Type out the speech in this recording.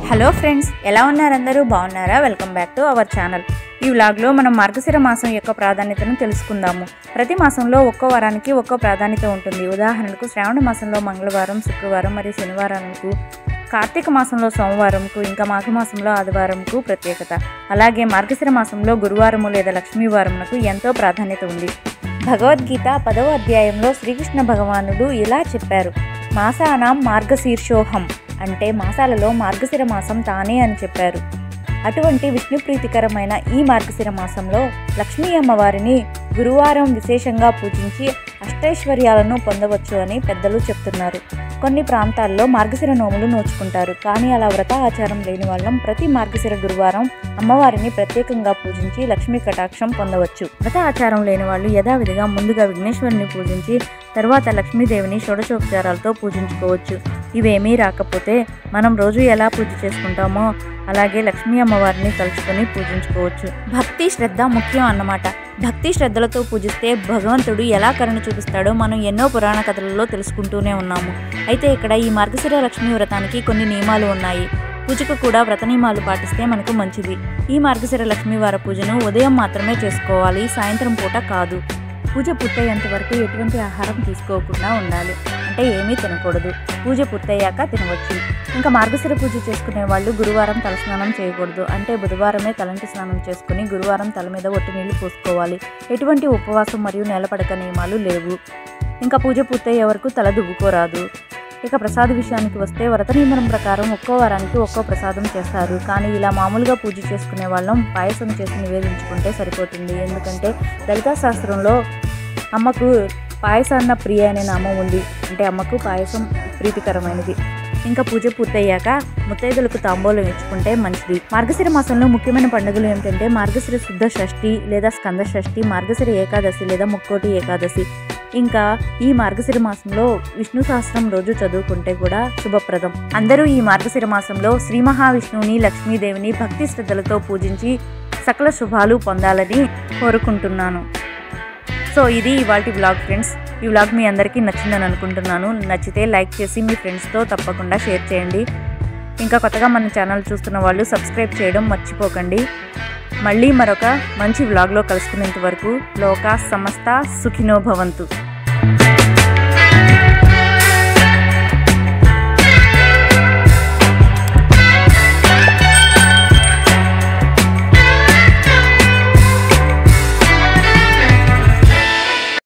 hello friends ఎలా ఉన్నారు అందరూ బాగున్నారా welcome back to our channel ఈ వ్లాగ్లో మనం మార్గశిర మాసం యొక్క ప్రాధాన్యతను తెలుసుకుందాము ప్రతి మాసంలో ఒక్కో వారానికి ఒక్కో ప్రాధాన్యత ఉంటుంది ఉదాహరణకు శ్రావణ మాసంలో మంగళవారం శుక్రవారం మరియు శనివారాలకు కార్తీక మాసంలో సోమవారంకు ఇంకా మాఘమాసంలో ఆదివారంకు ప్రత్యేకత అలాగే మార్గశిర మాసంలో గురువారము లేదా లక్ష్మీవారమునకు ఎంతో ప్రాధాన్యత ఉంది భగవద్గీత పదవ అధ్యాయంలో శ్రీకృష్ణ భగవానుడు ఇలా చెప్పారు మాసానాం మార్గశీర్షోహం అంటే మాసాలలో మార్గశిర మాసం తానే అని చెప్పారు అటువంటి విష్ణు ప్రీతికరమైన ఈ మార్గశిర మాసంలో లక్ష్మీ అమ్మవారిని గురువారం విశేషంగా పూజించి అష్టైశ్వర్యాలను పొందవచ్చు అని పెద్దలు చెప్తున్నారు కొన్ని ప్రాంతాల్లో మార్గశిర నోములు నోచుకుంటారు కానీ అలా వ్రత ఆచారం లేని వాళ్ళం ప్రతి మార్గశిర గురువారం అమ్మవారిని ప్రత్యేకంగా పూజించి లక్ష్మీ కటాక్షం పొందవచ్చు వ్రత ఆచారం లేని వాళ్ళు యథావిధిగా ముందుగా విఘ్నేశ్వరుని పూజించి తర్వాత లక్ష్మీదేవిని షోడశోపచారాలతో పూజించుకోవచ్చు ఇవేమీ రాకపోతే మనం రోజు ఎలా పూజ చేసుకుంటామో అలాగే లక్ష్మీ అమ్మవారిని తలుచుకొని పూజించుకోవచ్చు భక్తి శ్రద్ధ ముఖ్యం అన్నమాట భక్తి శ్రద్ధలతో పూజిస్తే భగవంతుడు ఎలా కరుణ చూపిస్తాడో మనం ఎన్నో పురాణ కథలలో తెలుసుకుంటూనే ఉన్నాము అయితే ఇక్కడ ఈ మార్గశిర లక్ష్మీ వ్రతానికి కొన్ని నియమాలు ఉన్నాయి పూజకు కూడా వ్రత నియమాలు పాటిస్తే మనకు మంచిది ఈ మార్గశిర లక్ష్మీ వార పూజను ఉదయం మాత్రమే చేసుకోవాలి సాయంత్రం పూట కాదు పూజ పూర్తయ్యేంత వరకు ఎటువంటి ఆహారం తీసుకోకుండా ఉండాలి అంటే ఏమీ తినకూడదు పూజ పూర్తయ్యాక తినవచ్చు ఇంకా మార్గశిర పూజ చేసుకునే వాళ్ళు గురువారం తలస్నానం చేయకూడదు అంటే బుధవారమే తలంటి స్నానం చేసుకుని గురువారం తల మీద ఒట్టి నీళ్లు పోసుకోవాలి ఎటువంటి ఉపవాసం మరియు నేలపడక నియమాలు లేవు ఇంకా పూజ పూర్తయ్యే వరకు తల దువ్వుకోరాదు ఇక ప్రసాద విషయానికి వస్తే వ్రత నియమనం ప్రకారం ఒక్కో వారానికి ఒక్కో ప్రసాదం చేస్తారు కానీ ఇలా మామూలుగా పూజ చేసుకునే వాళ్ళం పాయసం చేసి నివేదించుకుంటే సరిపోతుంది ఎందుకంటే లలితా శాస్త్రంలో అమ్మకు పాయసాన్న ప్రియ అనే నామం ఉంది అంటే అమ్మకు పాయసం ప్రీతికరమైనది ఇంకా పూజ పూర్తయ్యాక ముత్తైదులకు తాంబూలం ఇచ్చుకుంటే మంచిది మార్గశిర మాసంలో ముఖ్యమైన పండుగలు ఏమిటంటే మార్గశిర శుద్ధ షష్ఠి లేదా స్కంద షష్ఠి మార్గశిర ఏకాదశి లేదా ముక్కోటి ఏకాదశి ఇంకా ఈ మార్గశిర మాసంలో విష్ణు సహస్రం రోజు చదువుకుంటే కూడా శుభప్రదం అందరూ ఈ మార్గశిర మాసంలో శ్రీ మహావిష్ణువుని లక్ష్మీదేవిని భక్తి శ్రద్ధలతో పూజించి సకల శుభాలు పొందాలని కోరుకుంటున్నాను సో ఇది ఇవాటి వ్లాగ్ ఫ్రెండ్స్ ఈ వ్లాగ్ మీ అందరికీ నచ్చిందని అనుకుంటున్నాను నచ్చితే లైక్ చేసి మీ ఫ్రెండ్స్తో తప్పకుండా షేర్ చేయండి ఇంకా కొత్తగా మన ఛానల్ చూస్తున్న వాళ్ళు సబ్స్క్రైబ్ చేయడం మర్చిపోకండి మళ్ళీ మరొక మంచి వ్లాగ్లో కలుసుకునేంత వరకు లోకా సమస్త సుఖినో భవంతు